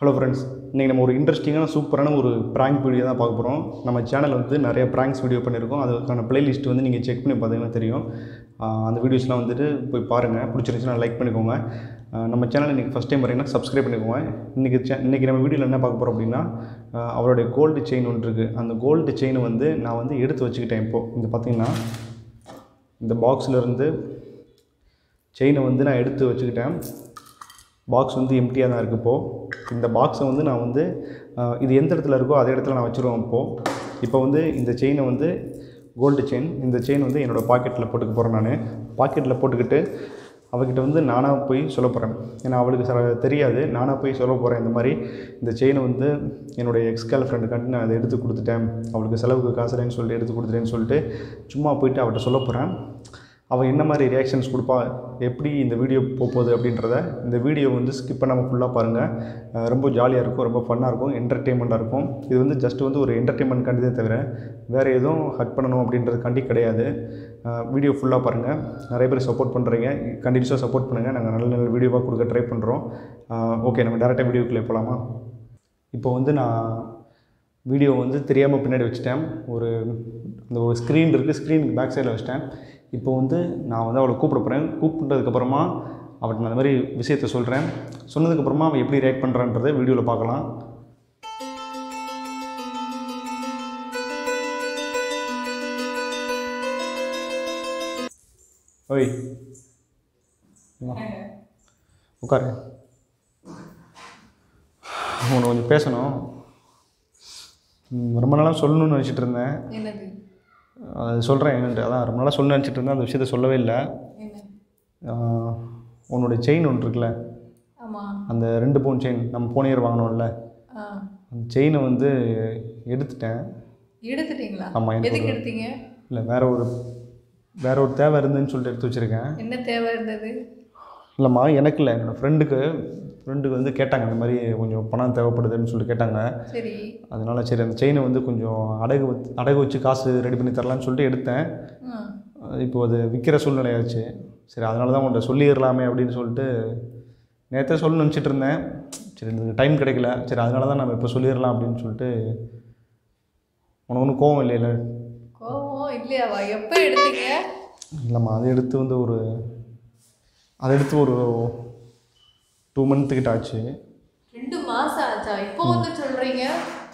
Hello friends இன்றைக்கி நம்ம ஒரு இன்ட்ரெஸ்டிங்கான சூப்பரான ஒரு ப்ராங்க் வீடியோ தான் பார்க்க போகிறோம் நம்ம சேனல் வந்து நிறைய ப்ராங்க்ஸ் வீடியோ பண்ணியிருக்கோம் அதுக்கான பிளேலிஸ்ட் வந்து நீங்கள் செக் பண்ணி பார்த்தீங்கன்னா தெரியும் ஆஹ் அந்த வீடியோஸ்லாம் வந்துட்டு போய் பாருங்கள் பிடிச்சிருந்துச்சுன்னா லைக் பண்ணிக்கோங்க ஆஹ் நம்ம சேனல் இன்றைக்கி ஃபஸ்ட் டைம் பார்த்தீங்கன்னா சப்ஸ்கிரைப் பண்ணிக்கோங்க இன்றைக்கி சே இன்றைக்கி நம்ம வீடியோவில் என்ன பார்க்க போகிறோம் அப்படின்னா ஆஹ் அவருடைய கோல்டு செயின் ஒன்று இருக்குது அந்த கோல்டு செயினை வந்து நான் வந்து எடுத்து வச்சுக்கிட்டேன் இப்போது இந்த பார்த்தீங்கன்னா இந்த பாக்ஸில் இருந்து செயினை வந்து நான் எடுத்து வச்சுக்கிட்டேன் பாக்ஸ் வந்து எம்டியாக தான் இருக்குது இப்போது இந்த பாக்ஸை வந்து நான் வந்து ஆஹ், இது எந்த இடத்துல இருக்கோ அதே இடத்துல நான் வச்சுருவேன் இப்போது இப்போ வந்து இந்த செயினை வந்து கோல்டு செயின் இந்த செயின் வந்து என்னோடய பாக்கெட்டில் போட்டுக்க போகிறேன் நான் பாக்கெட்டில் போட்டுக்கிட்டு அவகிட்ட வந்து நானாக போய் சொல்ல போகிறேன் ஏன்னா அவளுக்கு ச தெரியாது நானாக போய் சொல்ல போகிறேன் இந்த மாதிரி இந்த செயினை வந்து என்னுடைய எக்ஸ் கேர்ள் ஃப்ரெண்டுக்காண்டி நான் அதை எடுத்து கொடுத்துட்டேன் அவளுக்கு செலவுக்கு காசு இல்லைன்னு சொல்லிட்டு எடுத்து கொடுத்துட்டேன்னு சொல்லிட்டு சும்மா போயிட்டு அவள்கிட்ட சொல்ல போகிறேன் அவள் என்ன மாதிரி ரியாக்ஷன்ஸ் கொடுப்பா எப்படி இந்த வீடியோ போகுது அப்படின்றத இந்த வீடியோ வந்து ஸ்கிப் பண்ணாமல் ஃபுல்லாக பாருங்கள் அஹ் ரொம்ப ஜாலியாக இருக்கும் ரொம்ப ஃபன்னாக இருக்கும் என்டர்டெயின்மெண்ட்டாக இருக்கும் இது வந்து ஜஸ்ட் வந்து ஒரு என்டர்டெயின்மெண்ட் கண்டிதே தவிர வேறு எதுவும் ஹட் பண்ணணும் அப்படின்றது கண்டி கிடையாது வீடியோ ஃபுல்லாக பாருங்கள் நிறைய பேர் சப்போர்ட் பண்ணுறீங்க கண்டினியூஸாக சப்போர்ட் பண்ணுங்கள் நாங்கள் நல்ல நல்ல வீடியோவாக கொடுக்க ட்ரை பண்ணுறோம் ஓகே நம்ம டேரெக்டாக வீடியோக்குள்ளே போகலாமா இப்போ வந்து நான் வீடியோ வந்து தெரியாமல் பின்னாடி வச்சுட்டேன் ஒரு அந்த ஒரு ஸ்க்ரீன் இருக்குது ஸ்க்ரீனுக்கு பேக் சைடில் வச்சிட்டேன் இப்போ வந்து நான் வந்து அவளை கூப்பிட போகிறேன் கூப்பிட்டதுக்கப்புறமா அவள்கிட்ட நான் இந்த மாதிரி விஷயத்த சொல்கிறேன் சொன்னதுக்கப்புறமா அவள் எப்படி ரியாக்ட் பண்ணுறான்றதை வீடியோவில் பார்க்கலாம் ஓய் வா. உட்காரு உன்னை கொஞ்சம் பேசணும் ம், ரொம்ப நாளாக சொல்லணும்னு நினச்சிட்டு இருந்தேன் என்னது அது சொல்கிறேன் என்னன்ட்டு அதான் ரொம்ப நாளாக சொல்லணும்னு நினச்சிட்டு இருந்தேன் அந்த விஷயத்த சொல்லவே இல்லை என்ன ஆஹ், உன்னோட செயின் ஒன்று இருக்குல்ல ஆமா அந்த ரெண்டு பவுன் செயின் நம்ம போன இயர் வாங்கினோம்ல ஆ அந்த செயினை வந்து எடுத்துட்டேன் எடுத்துட்டீங்களா ஆமா, எனக்கு எதுக்கு ஒரு- எடுத்தீங்க இல்லை வேற ஒரு வேற ஒரு தேவை இருந்துன்னு சொல்லிட்டு எடுத்து வச்சுருக்கேன் என்ன தேவை இருந்தது இல்லைம்மா எனக்கு இல்லை என்னோடய ஃப்ரெண்டுக்கு ஃப்ரெண்டுக்கு வந்து கேட்டாங்க இந்த மாதிரி கொஞ்சம் பணம் தேவைப்படுதுன்னு சொல்லி கேட்டாங்க சரி அதனால சரி அந்த செயினை வந்து கொஞ்சம் அடகு வச்சு அடகு வச்சு காசு ரெடி பண்ணி தரலான்னு சொல்லிட்டு எடுத்தேன் ஆ இப்போ அது விற்கிற சூழ்நிலையாச்சு சரி அதனால தான் உன்ட்ட சொல்லிடலாமே அப்படின்னு சொல்லிட்டு நேற்றே சொல்ல நினச்சிட்டு இருந்தேன் சரி இந்த டைம் கிடைக்கல சரி அதனால தான் நம்ம இப்போ சொல்லிடலாம் அப்படின்னு சொல்லிட்டு உனக்கு ஒன்றும் கோவம் இல்லைல்ல கோவம் இல்லையாவா எப்போ எடுத்தீங்க இல்லைம்மா அதை எடுத்து வந்து ஒரு அதை எடுத்து ஒரு டூ மந்த்துக்கிட்ட ஆச்சு ரெண்டு மாசம் ஆச்சா இப்போ வந்து சொல்றீங்க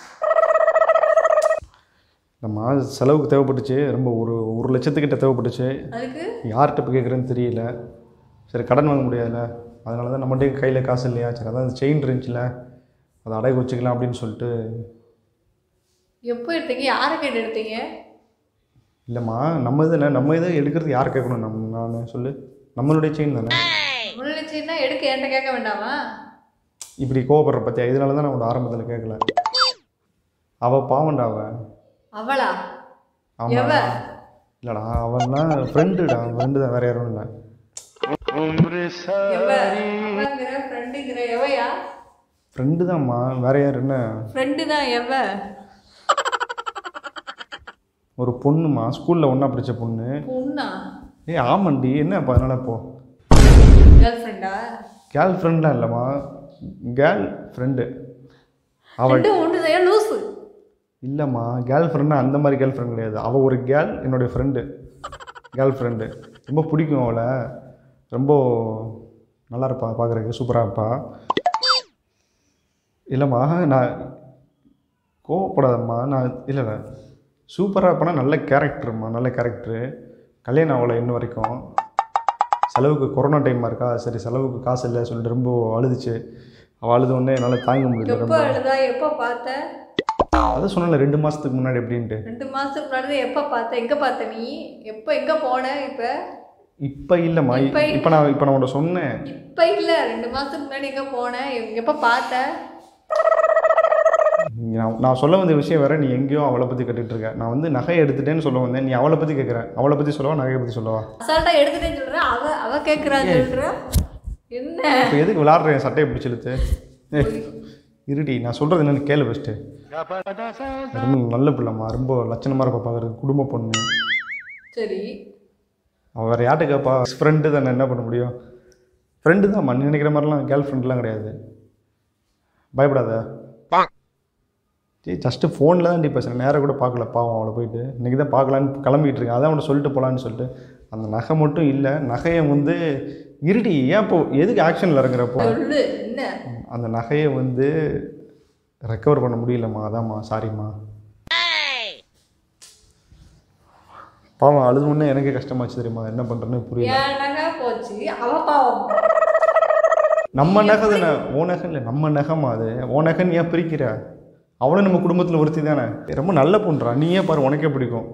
நம்ம செலவுக்கு தேவைப்பட்டுச்சு ரொம்ப ஒரு ஒரு லட்சத்துக்கிட்ட தேவைப்பட்டுச்சு அதுக்கு யார்கிட்ட போய் கேட்குறேன்னு தெரியல சரி கடன் வாங்க முடியாதுல்ல அதனால தான் நம்மகிட்ட கையில் காசு இல்லையா சரி அதான் செயின் இருந்துச்சுல அதை அடகு வச்சுக்கலாம் அப்படின்னு சொல்லிட்டு எப்போ எடுத்தீங்க யாரை கேட்டு எடுத்தீங்க இல்லைம்மா நம்ம இது இல்லை நம்ம இதை எடுக்கிறது யார் கேட்கணும் நம்ம நான் சொல்லு நம்மளுடைய செயின் தானே முன்னிச்சுன்னா எடுக்க என்கிட்ட கேட்க வேண்டாமா இப்படி கோவப்படுற பற்றியா இதனால தான் நான் உன்னோட ஆரம்பத்தில் கேட்கல அவள் பாவண்டா அவ அவளா எவ? ஆமாம் இல்லைடா அவன்னா ஃப்ரெண்டுடா ஃப்ரெண்டு தான் வேறு யாரும் இல்லை எவ அவங்கிற ஃப்ரெண்டுங்கிற எவையா ஃப்ரெண்டு தான்மா வேறு யார் என்ன ஃப்ரெண்டு தான் எவ ஒரு பொண்ணுமா ஸ்கூலில் ஒன்றா படித்த பொண்ணு பொண்ணா ஏய் ஆமாண்டி என்ன இப்போ அதனால் இப்போ கேர்ள் ஃப்ரெண்டா கேர்ள் ஃப்ரெண்ட்லாம் இல்லைம்மா கேர்ள் ஃப்ரெண்டு அவள் ரெண்டும் ஒன்று தான் லூசு இல்லைம்மா கேர்ள் ஃப்ரெண்டு அந்த மாதிரி கேர்ள் ஃப்ரெண்ட் கிடையாது அவள் ஒரு கேர்ள் என்னுடைய ஃப்ரெண்டு கேர்ள் ஃப்ரெண்டு ரொம்ப பிடிக்கும் அவளை ரொம்ப நல்லா இருப்பா பார்க்குறதுக்கு சூப்பராக இருப்பா இல்லைம்மா நான் கோவப்படாதம்மா நான் இல்லை இல்லை சூப்பராக இருப்பானா நல்ல கேரக்டரும்மா நல்ல கேரக்டரு கல்யாணம் ஆகலை இன்ன வரைக்கும் செலவுக்கு கொரோனா டைமாக இருக்கா சரி செலவுக்கு காசு இல்லை சொல்லிட்டு ரொம்ப அழுதுச்சு அவள் அழுத உடனே என்னால் தாங்க முடியல எப்போ ரொம்ப அழுதா எப்போ பார்த்த அதான் சொன்னல ரெண்டு மாதத்துக்கு முன்னாடி எப்படின்ட்டு ரெண்டு மாசத்துக்கு முன்னாடி தான் எப்போ பார்த்த எங்கே பார்த்த நீ எப்போ எங்கே போன இப்போ இப்போ இல்லைம்மா இப்ப இல்ல. இப்போ நான் இப்போ நான் உன்ட்ட சொன்னேன் இப்போ இல்லை ரெண்டு மாதத்துக்கு முன்னாடி எங்கே போன எப்போ பார்த்த நீ நான் நான் சொல்ல வந்த விஷயம் வேற நீ எங்கேயோ அவளை பற்றி கட்டிட்டு இருக்க நான் வந்து நகை எடுத்துட்டேன்னு சொல்ல வந்தேன் நீ அவளை பற்றி கேட்குற அவளை பற்றி சொல்லவா நகையை பற்றி சொல்லவா அசால்ட்டா எடுத்துட்டேன்னு சொல்கிறேன் அவ அவ கேட்குறான்னு சொல்கிறேன் என்ன இப்போ எதுக்கு விளாட்ற என் சட்டையை பிடிச்சி இழுத்து ஏ இருடி நான் சொல்கிறது என்னன்னு கேளு ஃபஸ்ட்டு ரொம்ப நல்ல பிள்ளைம்மா ரொம்ப லட்சணமாக இருப்பா பார்க்குறது குடும்ப பொண்ணு சரி அவள் வேறு யார்கிட்ட கேட்பா ஃப்ரெண்டு தானே என்ன பண்ண முடியும் ஃப்ரெண்டு தான் நீ நினைக்கிற மாதிரிலாம் கேர்ள் ஃப்ரெண்ட்லாம் கிடையாது பயப்படாத சரி ஜஸ்ட்டு ஃபோனில் தான் பேசுகிறேன் நேராக கூட பார்க்கல பாவம் அவளை போயிட்டு இன்றைக்கி தான் பார்க்கலான்னு கிளம்பிட்டு இருக்கேன் அதான் அவனை சொல்லிட்டு போகலான்னு சொல்லிட்டு அந்த நகை மட்டும் இல்லை நகையை வந்து இருடி ஏன் இப்போ எதுக்கு ஆக்ஷனில் இறங்குறப்போ சொல்லு என்ன அந்த நகையை வந்து ரெக்கவர் பண்ண முடியலம்மா அதாம்மா சாரிம்மா பாவம் அழுது உடனே எனக்கே கஷ்டமாச்சு தெரியுமா என்ன பண்ணுறேன்னு புரியல என் நகை போச்சு அவ பாவம் நம்ம நகை தானே ஓ நகை இல்லை நம்ம நகைமா அது ஓ நகைன்னு ஏன் பிரிக்கிற அவளும் நம்ம குடும்பத்தில் ஒருத்தி தானே ரொம்ப நல்ல பொண்ணுறா நீ ஏன் பாரு உனக்கே பிடிக்கும்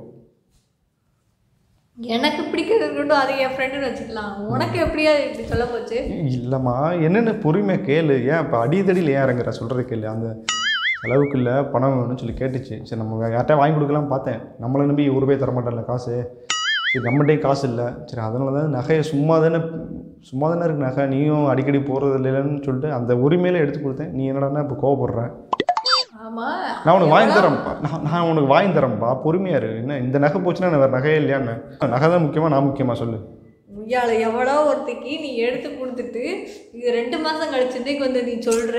எனக்கு பிடிக்கிறது இருக்கட்டும் அது என் ஃப்ரெண்டுன்னு வச்சுக்கலாம் உனக்கு எப்படியா இப்படி சொல்ல போச்சு இல்லைம்மா என்னென்ன பொறுமை கேளு ஏன் இப்போ அடித்தடியில் ஏன் இறங்குற சொல்கிறது கேளு அந்த செலவுக்கு இல்லை பணம் வேணும்னு சொல்லி கேட்டுச்சு சரி நம்ம யார்கிட்ட வாங்கி கொடுக்கலாம் பார்த்தேன் நம்மளை நம்பி ஒரு ரூபாய் தரமாட்டேன்ல காசு சரி நம்மகிட்டே காசு இல்லை சரி அதனால தான் நகையை சும்மா தானே சும்மா தானே இருக்கு நகை நீயும் அடிக்கடி போகிறது இல்லைன்னு சொல்லிட்டு அந்த உரிமையில எடுத்து கொடுத்தேன் நீ என்னடான்னா இப்போ கோவப்படுற ஆமா நான் உனக்கு வாங்கி தரேன்ப்பா நான் நான் உனக்கு வாங்கி தரேன்ப்பா பொறுமையா இரு என்ன இந்த நகை போச்சுன்னா நான் வேறு நகையே இல்லையான்னு நகை தான் முக்கியமாக நான் முக்கியமாக சொல்லு இயாள எவ்வளோ ஒருத்திக்கு நீ எடுத்து கொடுத்துட்டு இது ரெண்டு மாசம் கழிச்சு இன்னைக்கு வந்து நீ சொல்ற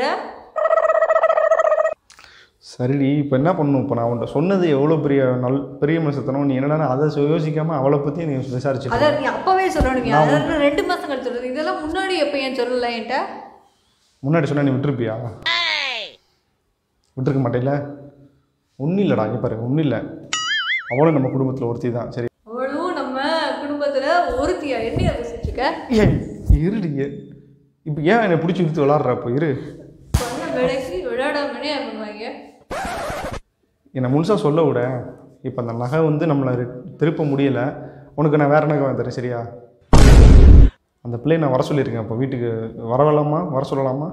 சரிடி இப்போ என்ன பண்ணணும் இப்போ நான் உன்ட்ட சொன்னது எவ்வளோ பெரிய நல் பெரிய மனுஷத்தனம் நீ என்னடா அதை சொ- யோசிக்காம அவளை பற்றி நீ விசாரிச்சு அத நீ அப்பவே சொல்லணும் அதாவது ரெண்டு மாசம் கழிச்சு சொல்றது இதெல்லாம் முன்னாடி எப்போ ஏன் சொல்லல என்கிட்ட முன்னாடி சொன்னா நீ விட்டுருப்பியா விட்டுருக்க மாட்டேல ஒன்றும் இல்லைடா இங்கே பாரு ஒன்றும் இல்லை அவளும் நம்ம குடும்பத்தில் ஒருத்தி தான் சரி அவளும் நம்ம குடும்பத்துல ஒருத்தியா என்ன யோசிச்சுட்டு இருக்க ஏய் இருடி இப்போ ஏன் என்னை பிடிச்சி இழுத்து விளாட்ற இப்போ இரு சொன்ன வேலைக்கு விளையாடாமனே பண்ணுவாங்க என்னை முழுசாக சொல்ல விட இப்போ அந்த நகை வந்து நம்மளை ரி- திருப்ப முடியலை உனக்கு நான் வேற நகை வாங்கி தரேன் சரியா அந்த பிள்ளையை நான் வர சொல்லியிருக்கேன் இப்போ வீட்டுக்கு வரவலாமா வர சொல்லலாமா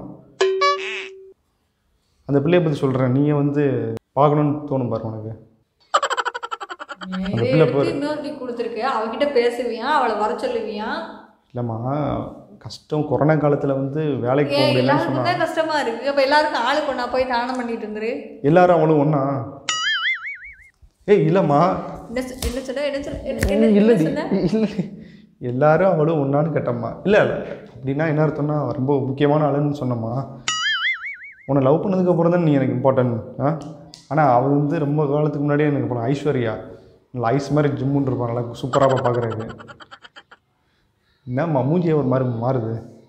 அந்த பிள்ளையை பற்றி சொல்கிறேன் நீங்கள் வந்து பார்க்கணுன்னு தோணும் பாரு உனக்கு இதே பிள்ளை எடுத்து இன்னொருத்தி கொடுத்துருக்க அவகிட்ட பேசுவியா அவளை வர சொல்லுவியா இல்லைம்மா கஷ்டம் கொரோனா காலத்தில் வந்து வேலைக்கு போக ஏன் முடியலன்னு எல்லாருக்கும் சொன்னா தான் கஷ்டமா இருக்கு அப்ப எல்லாருக்கும் ஆளு கொண்டா போய் தானம் பண்ணிட்டு இருந்துரு எல்லாரும் அவளும் ஒன்றா ஏய் இல்லைம்மா என்ன சொ- என்ன சொன்ன என்ன சொன்ன என்ன- என்ன என்ன இல்லைடி சொன்ன இல்லை எல்லாரும் அவளும் ஒன்றான்னு கேட்டம்மா இல்லை இல்லை அப்படின்னா என்ன அர்த்தம்னா ரொம்ப முக்கியமான ஆளுன்னு சொன்னம்மா உன்னை லவ் பண்ணதுக்கு அப்புறம் தான் நீ எனக்கு இம்பார்ட்டன்ட் ஆ ஆனால் அவள் வந்து ரொம்ப காலத்துக்கு முன்னாடியே எனக்கு போன ஐஸ்வர்யா நல்லா ஐஸ் மாதிரி ஜிம்முன்னு இருப்பான் நல்லா சூப்பராக பார்க்குறதுக்கு என்னம்மா மூஞ்சியே ஒரு மாதிரி மாறுது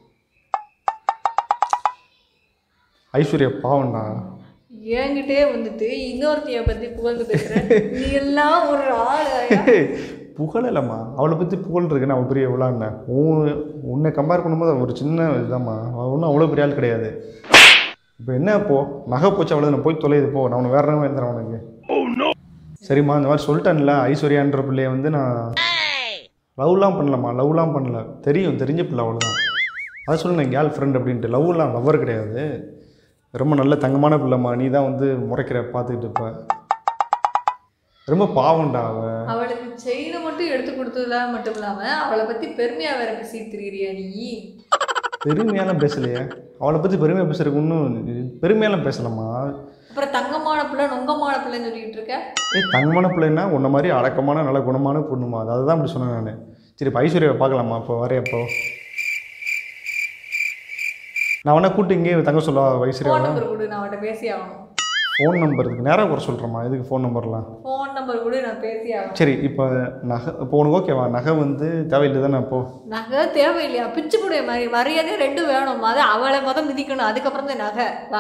ஐஸ்வர்யா பாவம்டா என்கிட்டே வந்துட்டு இன்னொருத்திய பத்தி புகழ்ந்து பேசுற நீ எல்லாம் ஒரு ஆளு புகழலம்மா அவளை பற்றி புகழ் இருக்குன்னு அவள் பெரிய எவ்வளோண்ண உன்னை கம்பேர் பண்ணும்போது அவ ஒரு சின்ன இதுதாம்மா அவள் ஒன்றும் அவ்வளோ பெரிய ஆள் கிடையாது இப்போ என்ன இப்போ நகை போச்சு அவ்வளோ நான் போய் தொலையுது போ நான் உனக்கு வேற நகை வாங்கி தரேன் உனக்கு சரிம்மா இந்த மாதிரி சொல்லிட்டேன்ல ஐஸ்வர்யான்ற பிள்ளைய வந்து நான் லவ்லாம் பண்ணலம்மா லவ்லாம் பண்ணல தெரியும் தெரிஞ்ச பிள்ளை அவ்வளோதான் அதை சொல்லு நான் கேர்ள் ஃப்ரெண்ட் அப்படின்ட்டு லவ்லாம் லவ்வர் கிடையாது ரொம்ப நல்ல தங்கமான பிள்ளைம்மா நீ தான் வந்து முறைக்கிற பார்த்துக்கிட்டு இருப்ப ரொம்ப பாவம்டா அவ அவளுக்கு செயினை மட்டும் எடுத்து கொடுத்ததுல மட்டும் இல்லாம அவளை பத்தி பெருமையா வேற பேசிட்டு திரியிறியா நீ பெருமையாலாம் பேசலையே அவளை பற்றி பெருமையாக பேசுறதுக்கு ஒன்றும் பெருமையெல்லாம் பேசலாமா அப்புறம் தங்கமான பிள்ளை நொங்கமான பிள்ளைன்னு சொல்லிட்டு இருக்க ஏய் தங்கமான பிள்ளைன்னா உன்ன மாதிரி அடக்கமான நல்ல குணமான பொண்ணுமா அது அதுதான் அப்படி சொன்னேன் நான் சரி இப்போ ஐஸ்வர்யாவை பார்க்கலாமா இப்போ வரையப்போ நான் வேணா கூட்டு இங்கே தங்க சொல்ல ஃபோன் ஐஸ்வர்யாவை நம்பர் கொடு நான் அவட்ட பேசி ஆகணும் ஃபோன் நம்பர் இருக்கு நேராக குறை சொல்கிறேம்மா எதுக்கு ஃபோன் நம்பர்லாம் ஃபோன் நம்பர் கொடு நான் பேசி ஆகணும் சரி இப்போ நகை இப்போ உனக்கு ஓகேவா நகை வந்து தேவையில்லை தானே இப்போ நகை தேவையில்லையா பிச்சு புடைய மாதிரி மரியாதை ரெண்டும் வேணும் அது அவளை முத மிதிக்கணும் அதுக்கப்புறம் தான் நகை வா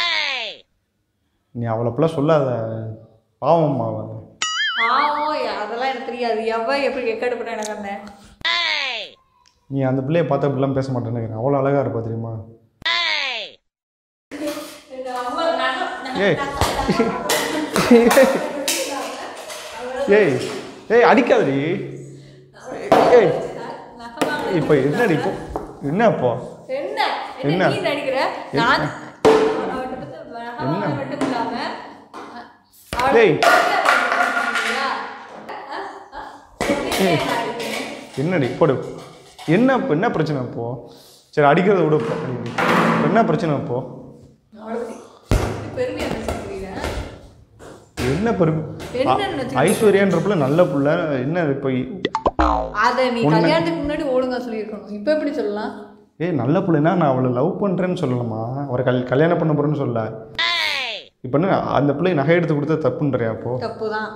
நீ அவளை அப்படிலாம் சொல்லாத பாவம்மா அவன் பாவம் அதெல்லாம் எனக்கு தெரியாது எவ எப்படி எக்கடு பண்ண எனக்கு அந்த நீ அந்த பிள்ளைய பார்த்தா அப்படிலாம் பேச மாட்டேன்னு நினைக்கிறேன் அவ்வளோ அழகாக இருப்பா தெரியுமா ஏய் ஏய் ஏய் அடிக்காதடி ஏய் இப்போ என்னடி இப்போ என்ன இப்போ என்ன என்ன? என்ன நீ நடிக்கிற நான் அவட்ட பத்தி என்ன? நகை மட்டும் இல்லாம டேய். ஏய் என்னடி போடு என்ன இப்போ என்ன பிரச்சனை இப்போ சரி அடிக்கிறத விட இப்போ இப்போ என்ன பிரச்சனை இப்போ பெருமையா பேசுறீங்க என்ன பெரும் என்னன்னு வச்சுக்க. ஐஸ்வர்யான்ற பிள்ளை நல்ல பிள்ளை என்ன இப்போ அத நீ கல்யாணத்துக்கு முன்னாடி ஒழுங்கா சொல்லியிருக்கணும் இப்போ எப்படி சொல்லலாம் ஏய் நல்ல பிள்ளைனா நான் அவளை லவ் பண்ணுறேன்னு சொல்லலாமா அவரை கல் கல்யாணம் பண்ண போகிறேன்னு சொல்ல இப்போ என்ன அந்த பிள்ளை நகை எடுத்து கொடுத்தா தப்புன்றியா அப்போ தப்பு தான்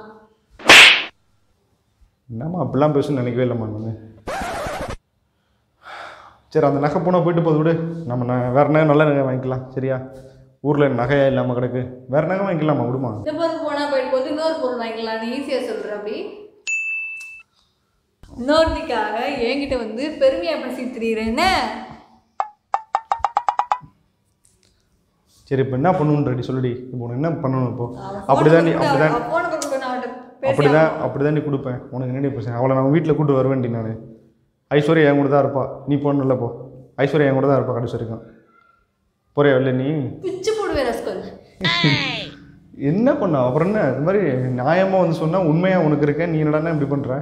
என்னம்மா அப்படிலாம் பேசணும்னு நினைக்கவே இல்லைம்மா நான் சரி அந்த நகை போனால் போயிட்டு போகுது விடு நம்ம ந வேற நகை நல்ல நகை வாங்கிக்கலாம் சரியா ஊரில் நகையா இல்லாமல் கிடக்கு வேற நகை வாங்கிக்கலாமா விடுமா இந்த பொருள் போனா போயிட்டு போது இன்னொரு பொருள் வாங்கிக்கலாம்னு ஈஸியா சொல்ற அப்படி இன்னொருத்திக்காக என்கிட்ட வந்து பெருமையா பேசி திரியிறேன்னு சரி இப்போ என்ன பண்ணணுன்றடி சொல்லுடி இப்போ உனக்கு என்ன பண்ணணும் இப்போ அப்படிதான் நீ அப்படிதான் போன பக்கம் நான் அவட்ட பேசி அப்படிதான் அப்படிதான் நீ கொடுப்பேன் உனக்கு என்னடி பிரச்சனை அவளை நான் வீட்டில் கூட்டு வருவேன்டி நான் ஐஸ்வர்யா என் கூட தான் இருப்பா நீ போகணும்ல போ ஐஸ்வர்யா என் கூட தான் இருப்பா கடைசி வரைக்கும் போறியா இல்லை நீ பிச்சு போடுவேன் ரஸ்கல் என்ன பண்ண அப்புறம் என்ன இந்த மாதிரி நியாயமாக வந்து சொன்னால் உண்மையாக உனக்கு இருக்கேன் நீ என்னடா இப்படி பண்ணுற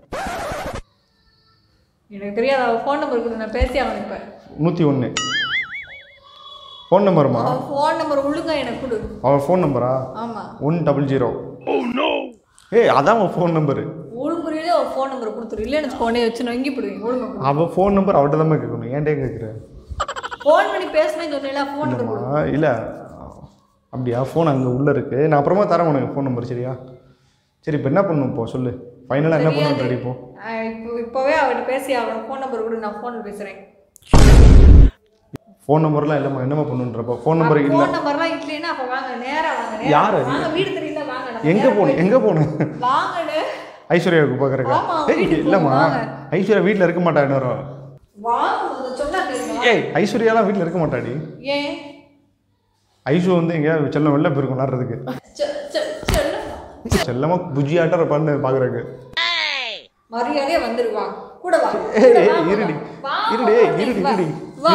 எனக்கு தெரியாது அவ ஃபோன் நம்பர் கொடு நான் பேசி அவன் இப்போ நூற்றி ஒன்று ஃபோன் நம்பருமா அவன் ஃபோன் நம்பர் ஒழுங்கா எனக்கு கொடு அவன் ஃபோன் நம்பரா ஆமா ஒன் டபுள் ஜீரோ ஏய் அதான் அவன் ஃபோன் நம்பரு ஒழுங்குறையில அவன் ஃபோன் நம்பர் கொடுத்துரு இல்லைன்னு ஃபோனே வச்சு நொங்கி போடுவேன் ஒழுங்கா கொடு அவன் ஃபோன் நம்பர் அவட்ட தான் கேட்கணும் ஏன்டே கேட்குற ஃபோன் பண்ணி பேசுனேன்னு சொன்னேன்ல ஃபோன் நம்பர் கொடு இல்லை அப்படியா ஃபோன் அங்கே உள்ளே இருக்குது நான் அப்புறமா தரேன் உனக்கு ஃபோன் நம்பர் சரியா சரி இப்போ என்ன பண்ணணும் இப்போ சொல்லு ஃபைனலாக என்ன பண்ணணும் ரெடி இப்போ ஆஹ் இப்போ இப்போவே அவர்கிட்ட பேசி அவனோட ஃபோன் நம்பர் கொடு நான் ஃபோனில் பேசுகிறேன் ஃபோன் நம்பர்லாம் இல்லைம்மா என்னம்மா பண்ணுன்றப்போ ஃபோன் நம்பர் இல்லை ஃபோன் நம்பர்லாம் இல்லைன்னா அப்போ வாங்க நேரா வாங்க நேரா யாரு? வாங்க வீடு தெரியல வாங்க நம்ம எங்கே போகணும் எங்கே போகணும் வாங்கடு ஐஸ்வர்யாவுக்கு பார்க்குறக்கா ஆமா, ஏய் வீட்டுக்கு இல்லைம்மா வாங்க. ஐஸ்வர்யா வீட்டில் இருக்க மாட்டா இன்னொரு வாங்க முதல்ல சொன்னா கேளுங்க ஏய் ஐஸ்வர்யாலாம் வீட்டில் இருக்க மாட்டாடி ஏன் ஐஷு வந்து எங்கேயாவது செல்லம் வெளில போயிருக்கும் விளாட்றதுக்கு செ- செ- செல்லம் செல்லமாக புஜியாட்டம் இருப்பான்னு பார்க்குறக்கு மரியாதையா வந்துருவா கூட வா ஏய், கூட ஏய், வா, இருடி. வா, இருடி, வா, இருடி, வா. இருடி. வா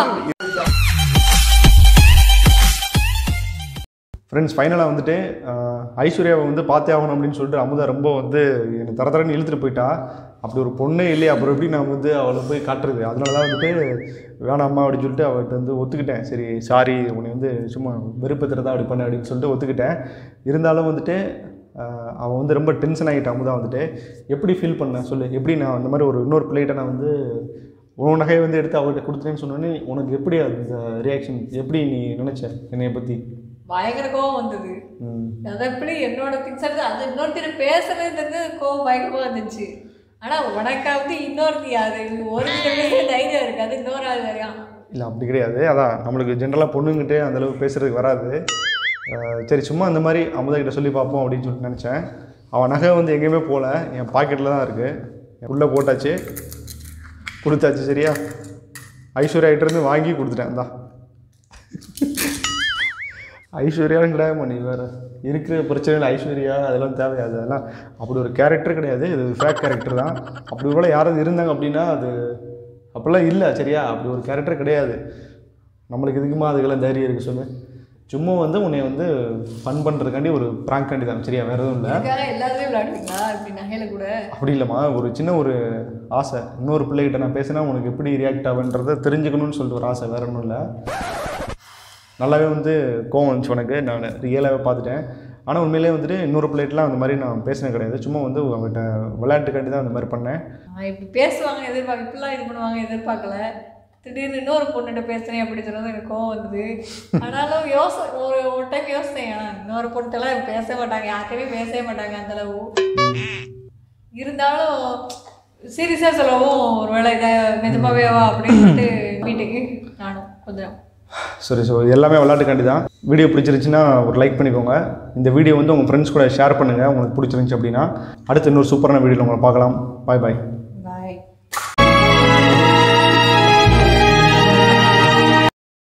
ஃப்ரெண்ட்ஸ் ஃபைனலாக வந்துட்டு ஆஹ், ஐஸ்வர்யாவை வந்து பார்த்தே ஆகணும் அப்படின்னு சொல்லிட்டு அமுதா ரொம்ப வந்து என்னை தர தரன்னு இழுத்துட்டு போயிட்டா அப்படி ஒரு பொண்ணே இல்லையா அப்புறம் எப்படி நான் வந்து அவளை போய் காட்டுறது அதனால தான் வந்துட்டு வேணாம்மா அப்படின்னு சொல்லிட்டு அவள்கிட்ட வந்து ஒத்துக்கிட்டேன் சரி சாரி உன்னை வந்து சும்மா வெறுப்பத்துறதா அப்படி பண்ண அப்படின்னு சொல்லிட்டு ஒத்துக்கிட்டேன் இருந்தாலும் வந்துட்டு ஆஹ், அவன் வந்து ரொம்ப டென்ஷன் ஆகிட்டான் அமுதா வந்துட்டு எப்படி ஃபீல் பண்ண சொல்லு எப்படி நான் அந்த மாதிரி ஒரு இன்னொரு பிள்ளைகிட்ட நான் வந்து உன் நகையை வந்து எடுத்து அவள்கிட்ட கொடுத்துட்டேன்னு சொன்னோன்னே உனக்கு எப்படி அந்த ரியாக்ஷன் எப்படி நீ நினச்ச என்னைய பற்றி பயங்கர கோவம் வந்தது ம் அது எப்படி என்னோட திங்ஸ் எடுத்து அது இன்னொருத்தர் பேசுறதுக்கு கோவம் பயங்கரமா இருந்துச்சு ஆனா உனக்காவது இன்னொருத்தி யாரு ஒரு கிட்ட தைரியம் இருக்காது இன்னொரு ஆள் வரையா இல்லை அப்படி கிடையாது அதான் நம்மளுக்கு ஜென்ரலாக பொண்ணுங்கிட்டே அந்தளவுக்கு பேசுகிறதுக்கு வராது அஹ் சரி சும்மா அந்த மாதிரி அமுதா கிட்ட சொல்லி பார்ப்போம் அப்படின்னு சொல்லிட்டு நினச்சேன் அவன் நகை வந்து எங்கேயுமே போகல என் பாக்கெட்டில் தான் இருக்குது உள்ளே போட்டாச்சு கொடுத்தாச்சு சரியா ஐஸ்வர்யாகிட்ட இருந்து வாங்கி கொடுத்துட்டேன் தான் ஐஸ்வர்யாவும் கிடையாது நீ வேறு இருக்கிற பிரச்சனைகள் ஐஸ்வர்யா அதெல்லாம் தேவையாது அதெல்லாம் அப்படி ஒரு கேரக்டர் கிடையாது இது ஃபேக் கேரக்டர் தான் அப்படி கூட யாராவது இருந்தாங்க அப்படின்னா அது அப்படிலாம் இல்லை சரியா அப்படி ஒரு கேரக்டர் கிடையாது நம்மளுக்கு இதுக்குமா அதுக்கெல்லாம் தைரியம் இருக்குது சொல்லு சும்மா வந்து உன்னை வந்து ஃபன் பண்ணுறதுக்காண்டி ஒரு ப்ராங்க் காண்டி தான் சரியா வேறு எதுவும் இல்லை இதுக்காக எல்லாருமே விளையாடுவீங்களா இப்படி நகையில கூட அப்படி இல்லைம்மா ஒரு சின்ன ஒரு ஆசை இன்னொரு பிள்ளைகிட்ட நான் பேசினா உனக்கு எப்படி ரியாக்ட் ஆகுன்றதை தெரிஞ்சுக்கணும்னு சொல்லிட்டு ஒரு ஆசை வேற ஒன்றும் இல்லை நல்லாவே வந்து கோவம் வந்துச்சு உனக்கு நான் ரியலாகவே பார்த்துட்டேன் ஆனால் உண்மையிலேயே வந்துட்டு இன்னொரு பிள்ளைகிட்டலாம் அந்த மாதிரி நான் பேசினது கிடையாது சும்மா வந்து அவங்ககிட்ட விளையாட்டுக்காண்டி தான் அந்த மாதிரி பண்ணேன் நான் இப்படி பேசுவாங்க எதிர்பார்க்க இப்படிலாம் இது பண்ணுவாங்க எதிர்பார்க்கல திடீர்னு இன்னொரு பொண்ணுகிட்ட பேசுறேன் அப்படி சொன்னது எனக்கு கோவம் வந்தது ஆனாலும் யோசனை ஒரு ஒரு டைம் யோசித்தேன் ஆனால் இன்னொரு பொண்ணுட்டெல்லாம் பேச மாட்டாங்க யார்கிட்டயுமே பேசவே மாட்டாங்க அந்த அளவு இருந்தாலும் சீரியஸாக சொல்லவும் ஒருவேளை இதை நிஜமாவேவா அப்படின்னு சொல்லிட்டு வீட்டுக்கு நானும் கொஞ்சம் சரி ஸோ எல்லாமே விளையாட்டுக்காண்டி தான் வீடியோ பிடிச்சிருந்துச்சுன்னா ஒரு லைக் பண்ணிக்கோங்க இந்த வீடியோ வந்து உங்கள் ஃப்ரெண்ட்ஸ் கூட ஷேர் பண்ணுங்கள் உங்களுக்கு பிடிச்சிருந்துச்சு அப்படின்னா அடுத்து இன்னொரு சூப்பரான வீடியோவில் உங்களை பார்க்கலாம் பாய் பாய்